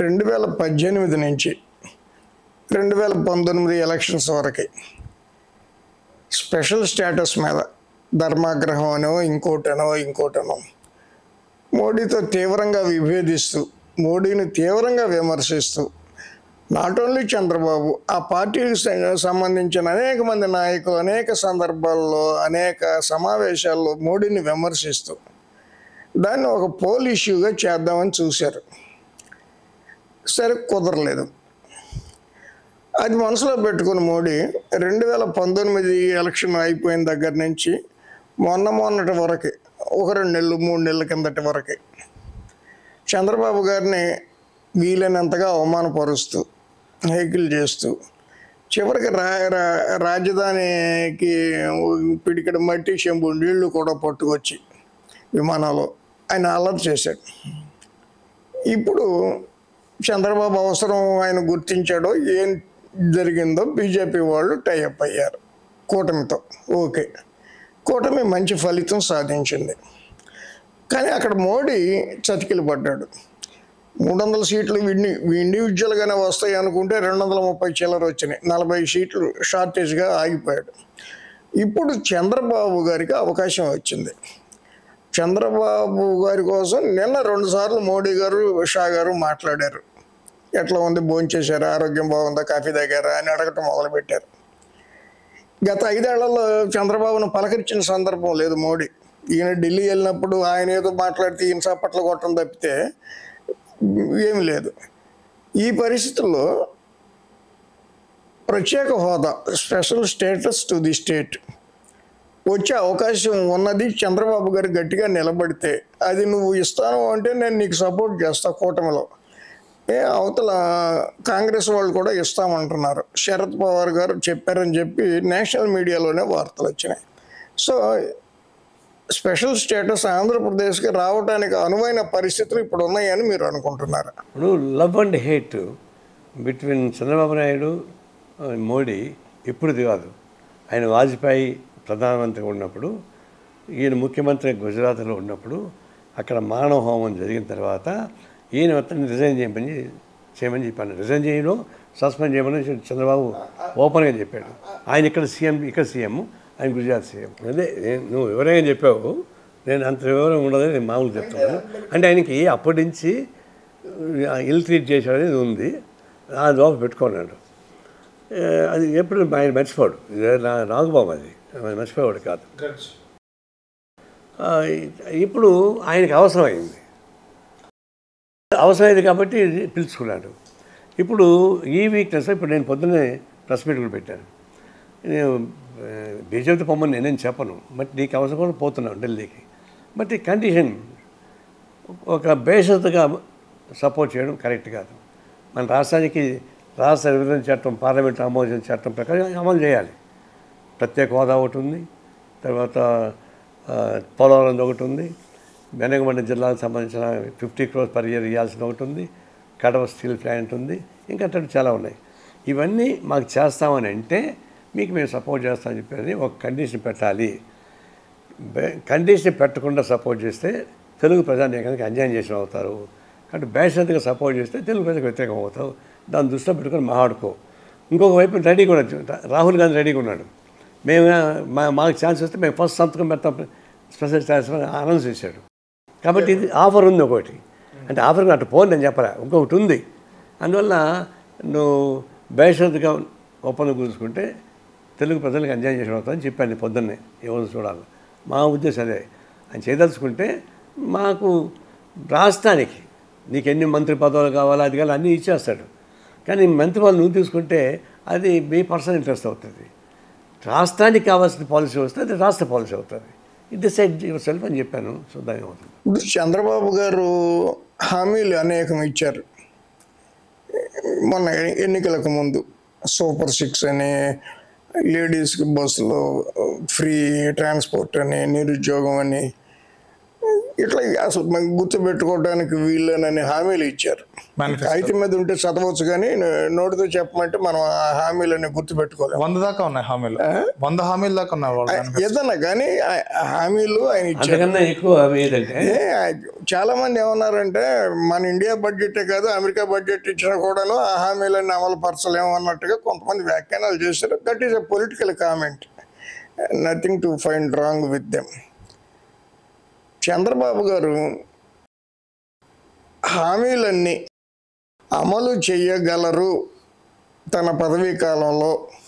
రెండు వేల పద్దెనిమిది నుంచి రెండు వేల పంతొమ్మిది ఎలక్షన్స్ వరకు స్పెషల్ స్టేటస్ మీద ధర్మాగ్రహం అనో ఇంకోటనో ఇంకోటనో మోడీతో తీవ్రంగా విభేదిస్తూ మోడీని తీవ్రంగా విమర్శిస్తూ నాట్ ఓన్లీ చంద్రబాబు ఆ పార్టీకి స- సంబంధించిన అనేక మంది నాయకులు అనేక సందర్భాల్లో అనేక సమావేశాల్లో మోడీని విమర్శిస్తూ దాన్ని ఒక పోల్ ఇష్యూగా చేద్దామని చూశారు సరే కుదరలేదు అది మనసులో పెట్టుకుని మోడీ రెండు వేల పంతొమ్మిది ఎలక్షన్ అయిపోయిన దగ్గర నుంచి మొన్న మొన్నటి వరకు ఒక రెండు నెలలు మూడు నెలల కిందటి వరకు చంద్రబాబు గారిని వీలైనంతగా అవమానపరుస్తూ హేకిల్ చేస్తూ చివరికి రా రా- రాజధానికి పిడికడ మట్టి చెంబు నీళ్లు కూడా పట్టుకొచ్చి విమానాలు ఆయన అలర్ట్ చేశాడు ఇప్పుడు చంద్రబాబు అవసరం ఆయన గుర్తించాడో ఏం జరిగిందో బీజేపీ వాళ్ళు టైఅప్ అయ్యారు కూటమితో ఓకే కూటమి మంచి ఫలితం సాధించింది కానీ అక్కడ మోడీ చతికిలు పడ్డాడు మూడు వందల సీట్లు విండి ఇండివిజువల్గానే వస్తాయి అనుకుంటే రెండు వందల ముప్పై చిల్లర వచ్చినాయి నలభై సీట్లు షార్టేజ్గా ఆగిపోయాడు ఇప్పుడు చంద్రబాబు గారికి అవకాశం వచ్చింది చంద్రబాబు గారి కోసం నిన్న రెండుసార్లు మోడీ గారు షా గారు మాట్లాడారు ఎట్లా ఉంది భోంచేశారు ఆరోగ్యం బాగుందా కాఫీ తాగారా అని అడగటం మొదలుపెట్టారు గత ఐదేళ్లలో చంద్రబాబును పలకరించిన సందర్భం లేదు మోడీ ఈయన ఢిల్లీ వెళ్ళినప్పుడు ఆయన ఏదో మాట్లాడితే ఈయన చప్పట్లు కొట్టడం తప్పితే ఏమి లేదు ఈ పరిస్థితుల్లో ప్రత్యేక హోదా special status to the state వచ్చే అవకాశం ఉన్నది చంద్రబాబు గారు గట్టిగా నిలబడితే అది నువ్వు ఇస్తాను అంటే నేను నీకు సపోర్ట్ చేస్తా కూటమిలో ఏ అవతల కాంగ్రెస్ వాళ్ళు కూడా ఇస్తామంటున్నారు శరద్ పవార్ గారు చెప్పారని చెప్పి నేషనల్ మీడియాలోనే వార్తలు వచ్చినాయి సో స్పెషల్ స్టేటస్ ఆంధ్రప్రదేశ్కి రావడానికి అనువైన పరిస్థితులు ఇప్పుడు ఉన్నాయని మీరు అనుకుంటున్నారు ఇప్పుడు love and hate between Chandrababu Naidu ఆ, మోడీ ఇప్పుడుది కాదు ఆయన వాజ్పేయి ప్రధానమంత్రిగా ఉన్నప్పుడు ఈయన ముఖ్యమంత్రి గుజరాత్లో ఉన్నప్పుడు అక్కడ మానవ హోమం జరిగిన తర్వాత ఈయన అతన్ని రిజైన్ చేయమని చేయమని చెప్పాను రిజైన్ చేయడం సస్పెండ్ చేయమని చంద్రబాబు ఓపెన్గా చెప్పాడు ఆయన ఇక్కడ సీఎం ఇక్కడ సీఎం ఆయన గుజరాత్ సీఎం అదే నేను- నువ్వు వివరంగా చెప్పావు నేను అంత వివరం ఉండదని నేను మామూలుగా చెప్తున్నాను అంటే ఆయనకి అప్పటి నుంచి ఇల్ ట్రీట్ చేశాడు అనేది ఉంది ఆ లోపల పెట్టుకున్నాడు ఏ, అది ఎప్పుడు ఆయన మర్చిపోడు ఇది నా నాగబాబు అది ఆయన మర్చిపోయాడు కాదు ఆ, ఇప్పుడు ఆయనకి అవసరమైంది అవసరమైంది కాబట్టి పిలుచుకున్నాడు ఇప్పుడు ఈ వీక్నెస్ ఇప్పుడు నేను పొద్దున్నే ప్రెస్ మీట్ కూడా పెట్టాను నేను ఆ, బీజేపీతో పొమ్మని నేనేం చెప్పను బట్ నీకు అవసరం కూడా పోతున్నాను ఢిల్లీకి బట్ ఈ కండిషన్ ఒక బేషరతుగా సపోర్ట్ చేయడం కరెక్ట్ కాదు మన రాష్ట్రానికి రాష్ట్ర విభజన చట్టం పార్లమెంట్ ఆమోదించిన చట్టం ప్రకారం అమలు చేయాలి ప్రత్యేక హోదా ఒకటి ఉంది తర్వాత ఆ, పోలవరం ఒకటి ఉంది వెనకబండ జిల్లాకు సంబంధించిన ఫిఫ్టీ క్రోర్స్ పర్ ఇయర్ ఇవ్వాల్సిన ఒకటి ఉంది కడవ స్టీల్ ప్లాంట్ ఉంది ఇంకా అట్లా చాలా ఉన్నాయి ఇవన్నీ మాకు చేస్తామని అంటే మీకు మేము సపోర్ట్ చేస్తామని చెప్పేది ఒక కండిషన్ పెట్టాలి బే- కండిషన్ పెట్టకుండా సపోర్ట్ చేస్తే తెలుగు ప్రజానీకానికి అన్యాయం చేసిన అవుతారు కాబట్టి బేషరతుగా సపోర్ట్ చేస్తే తెలుగు ప్రజలకు వ్యతిరేకం అవుతావు దాన్ని దృష్టిలో పెట్టుకొని మాట్లాడుకో ఇంకొక వైపు రెడీగా ఉన్నాడు రాహుల్ గాంధీ రెడీగా ఉన్నాడు మేము మా మాకు ఛాన్స్ వస్తే మేము ఫస్ట్ సంతకం పెడతాం స్పెషల్ ఛాన్స్ అనౌన్స్ చేశాడు కాబట్టి ఇది ఆఫర్ ఉంది ఒకటి అంటే ఆఫర్ అటు పోను నేను చెప్పరా ఇంకొకటి ఉంది అందువల్ల నువ్వు బేషరతుగా ఒప్పందం కూర్చుకుంటే తెలుగు ప్రజలకు అన్యాయం చేసిన అవుతామని చెప్పాను నేను పొద్దున్నే ఎవరు చూడాలి మా ఉద్దేశం అదే ఆయన చేయదలుచుకుంటే మాకు రాష్ట్రానికి నీకు ఎన్ని మంత్రి పదవులు కావాలో అది కావాలి అన్నీ ఇచ్చేస్తాడు కానీ మంత్రి పదవులు నువ్వు తీసుకుంటే అది మీ పర్సనల్ ఇంట్రెస్ట్ అవుతుంది రాష్ట్రానికి కావాల్సిన పాలసీ వస్తే అది రాష్ట్ర పాలసీ అవుతుంది ఇది డిసైడ్ యువర్ సెల్ఫ్ అని చెప్పాను చూద్దాం ఏమవుతుంది ఇప్పుడు చంద్రబాబు గారు హామీలు అనేకం ఇచ్చారు మొన్న ఎన్నికలకు ముందు సూపర్ సిక్స్ అని లేడీస్కి బస్సులో ఫ్రీ ట్రాన్స్పోర్ట్ అని నిరుద్యోగం అని ఇట్లా అసలు మనకి గుర్తుపెట్టుకోవడానికి వీళ్ళనని హామీలు ఇచ్చారు Manifesto. కాగితం మీద ఉంటే చదవచ్చు కానీ న- నోటితో చెప్పమంటే మనం ఆ హామీలని గుర్తుపెట్టుకోలేము వంద దాకా ఉన్నాయి హామీలు వంద హామీల దాకా ఉన్నాయి వాళ్ళ manifesto. ఏదన్నా కానీ ఆ- ఆ హామీలు ఆయన ఇచ్చారు అంతకన్నా ఎక్కువ ఏదంటే ఏ, చాలా మంది ఏమన్నారంటే మన ఇండియా బడ్జెటే కాదు అమెరికా బడ్జెట్ ఇచ్చినా కూడాను ఆ హామీలన్నీ అమలు పరచలేము అన్నట్టుగా కొంతమంది వ్యాఖ్యానాలు చేశారు that is a political comment nothing to find wrong with them Chandrababu garu హామీలన్నీ అమలు చేయగలరు తన పదవీ కాలంలో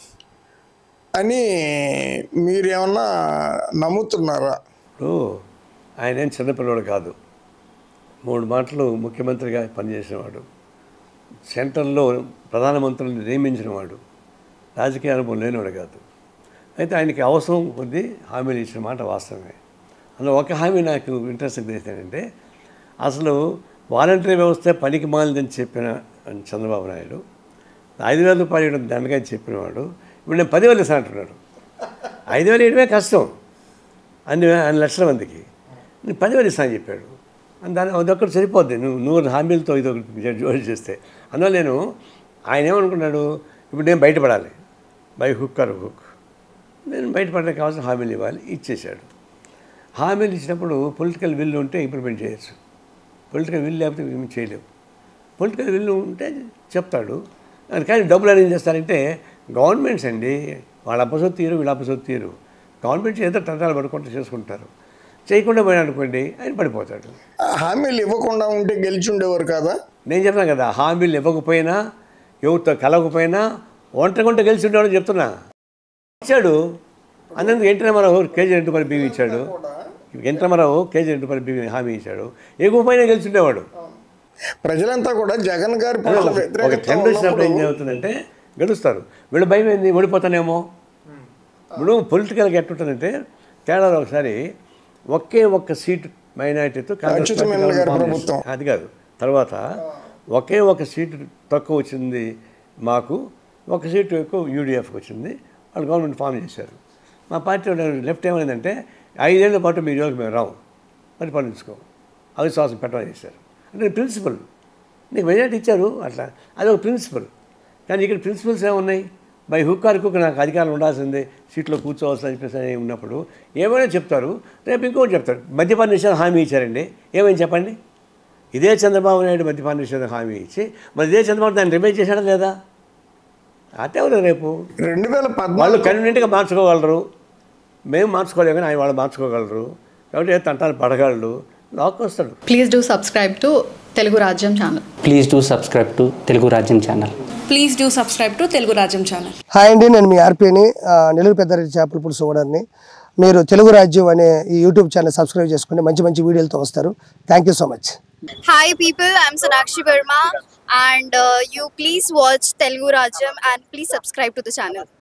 అని మీరేమన్నా నమ్ముతున్నారా ఇప్పుడు ఆయన ఏం చిన్నపిల్లవాడు కాదు మూడు మాటలు ముఖ్యమంత్రిగా పనిచేసినవాడు సెంట్రల్లో ప్రధానమంత్రులను నియమించినవాడు రాజకీయ అనుభవం లేనివాడు కాదు అయితే ఆయనకి అవసరం కొద్దీ హామీలు ఇచ్చిన మాట వాస్తవమే అందులో ఒక హామీ నాకు ఇంట్రెస్ట్ ఏంటంటే అసలు వాలంటరీ వ్యవస్థ పనికి మాలిందని చెప్పిన చంద్రబాబు నాయుడు ఐదు వేల రూపాయలు ఇవ్వడం దండగా చెప్పినవాడు ఇప్పుడు నేను పదివేలు ఇస్తాను అంటున్నాడు ఐదు వేలు ఇవ్వడమే కష్టం అన్ని అన్ని లక్షల మందికి నేను పదివేలు ఇస్తాను చెప్పాడు అని దాని అదొక్కటి సరిపోద్ది నువ్వు నూరు హామీలతో ఇది ఒకటి జోడి చేస్తే అందువల్ల నేను ఆయన ఏమనుకున్నాడు ఇప్పుడు నేను బయటపడాలి బై హుక్ ఆర్ హుక్ నేను బయటపడడానికి కావాల్సిన హామీలు ఇవ్వాలి ఇచ్చేశాడు హామీలు ఇచ్చినప్పుడు పొలిటికల్ విల్ ఉంటే ఇంప్లిమెంట్ చేయొచ్చు పొలిటికల్ విల్ లేకపోతే ఏమి చేయలేవు పొలిటికల్ విల్ ఉంటే చెప్తాడు అది కానీ డబ్బులు అనేది ఏం చేస్తారంటే గవర్నమెంట్స్ అండి వాళ్ళ అప్పసొత్తు తీరు వీళ్ళ అప్పసొత్తు తీరు గవర్నమెంట్ ఏదో తంటాలు పడుకుంటూ చేసుకుంటారు చేయకుండా పోయినా అనుకోండి ఆయన పడిపోతాడు ఆ హామీలు ఇవ్వకుండా ఉంటే గెలిచి ఉండేవారు కదా నేను చెప్తాను కదా హామీలు ఇవ్వకపోయినా ఎవరితో కలవకపోయినా ఒంటరిగుంట గెలిచి ఉండేవాడు చెప్తున్నా ఇచ్చాడు అన్నందుకు ఎన్టీ రామారావు కేజీ రెండు రూపాయలు బియ్యం ఇచ్చాడు ఎన్టీ రామారావు కేజీ రెండు రూపాయలు బియ్యం హామీ ఇచ్చాడు ఎగువపోయినా గెలిచి ఉండేవాడు ప్రజలంతా కూడా జగన్ గారి పట్ల ఒక వ్యతిరేకత టెండర్ ఇచ్చినప్పుడు ఏం ఉన్నప్పుడు జరుగుతుందంటే గెలుస్తారు వీళ్ళు భయం ఏంది ఓడిపోతానేమో ఇప్పుడు పొలిటికల్గా ఎట్టుంటుందంటే తేడాలో ఒకసారి ఒకే ఒక్క సీటు మైనారిటీతో కాంగ్రెస్ అచ్యుతమేనన్ పార్టీ గారి ఫామ్ ప్రభుత్వం. చేసింది. అది కాదు తర్వాత ఒకే ఒక సీటు తక్కువ వచ్చింది మాకు ఒక సీటు ఎక్కువ యూడిఎఫ్కి వచ్చింది వాళ్ళు గవర్నమెంట్ ఫామ్ చేశారు మా పార్టీ వాళ్ళు లెఫ్ట్ ఏమైందంటే ఐదేళ్ల పాటు మీ జోలికి మేము రావు పరిపాలించుకో అవిశ్వాసం పెట్టమని చేశారు అంటే ప్రిన్సిపల్ నీకు మెజార్టీ ఇచ్చారు అట్లా అది ఒక ప్రిన్సిపల్ కానీ ఇక్కడ ప్రిన్సిపల్స్ ఏమున్నాయి బై హుక్ ఆర్ కుక్ నాకు అధికారం ఉండాల్సిందే సీట్లో కూర్చోవాల్సిన చెప్పేసి అని ఉన్నప్పుడు ఏమైనా చెప్తారు రేపు ఇంకోటి చెప్తారు మద్యపాన నిషేధం హామీ ఇచ్చారండి ఏమైంది చెప్పండి ఇదే చంద్రబాబు నాయుడు మద్యపాన నిషేధం హామీ ఇచ్చి మరి ఇదే చంద్రబాబు దాన్ని రిమైజ్ చేశాడా లేదా అటే ఎవరు రేపు రెండు వేల వాళ్ళు పద్నాలుగు కన్వీనెంట్గా మార్చుకోగలరు మేము మార్చుకోలేము కానీ ఆయన వాళ్ళు మార్చుకోగలరు కాబట్టి ఏ తంటాలు పడగలడు లాక్ వస్తాడు Please do subscribe to Telugu Rajyam channel. Please do subscribe to Telugu Rajyam channel please do subscribe to Telugu Rajyam channel hi అండి నేను మీ ఆర్పీని ఆ, నెల్లూరు పెద్దారెడ్డి చేపల పులుసు ఓనర్ని మీరు తెలుగు రాజ్యం అనే ఈ యూట్యూబ్ ఛానల్ సబ్స్క్రైబ్ చేసుకుని మంచి మంచి వీడియోలతో వస్తారు thank you so much Hi people, I'm Sonakshi Verma and uh, you please watch Telugu Rajam and please subscribe to the channel.